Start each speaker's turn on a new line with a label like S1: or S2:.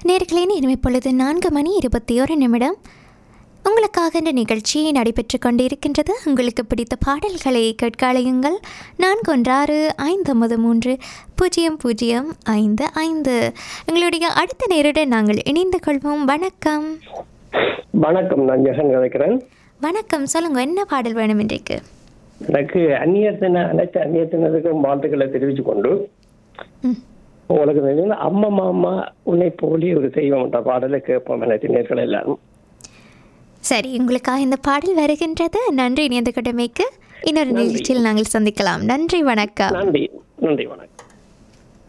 S1: நேர்களே நேரம் இப்பொழுது நான்கு மணி இருபத்தி ஒரு நிமிடம் உங்களுக்காக இந்த நிகழ்ச்சி நடைபெற்று கொண்டிருக்கின்றது உங்களுக்கு பிடித்த பாடல்களை கேட்க அழையுங்கள் நான்கு ஒன்று ஆறு ஐந்து ஒன்பது மூன்று பூஜ்ஜியம் பூஜ்ஜியம் ஐந்து ஐந்து எங்களுடைய அடுத்த நேருடன் நாங்கள் இணைந்து கொள்வோம் வணக்கம்
S2: வணக்கம் நான் ஜெகன் கதைக்கிறேன்
S1: வணக்கம் சொல்லுங்க என்ன பாடல் வேணும் இன்றைக்கு
S2: எனக்கு அந்நியத்தின அனைத்து அந்நியத்தினருக்கும் வாழ்த்துக்களை தெரிவித்துக் கொண்டு
S1: ம்
S2: உங்களுக்கு தெரியும் அம்மா மாமா உன்னை போலி ஒரு தெய்வம் என்ற பாடலை கேட்போம் அனைத்து நேர்கள் எல்லாரும்
S1: சரி உங்களுக்காக இந்த பாடல் வருகின்றது நன்றி இணைந்த கடமைக்கு இன்னொரு நிகழ்ச்சியில் நாங்கள் சந்திக்கலாம் நன்றி வணக்கம்
S2: நன்றி நன்றி வணக்கம்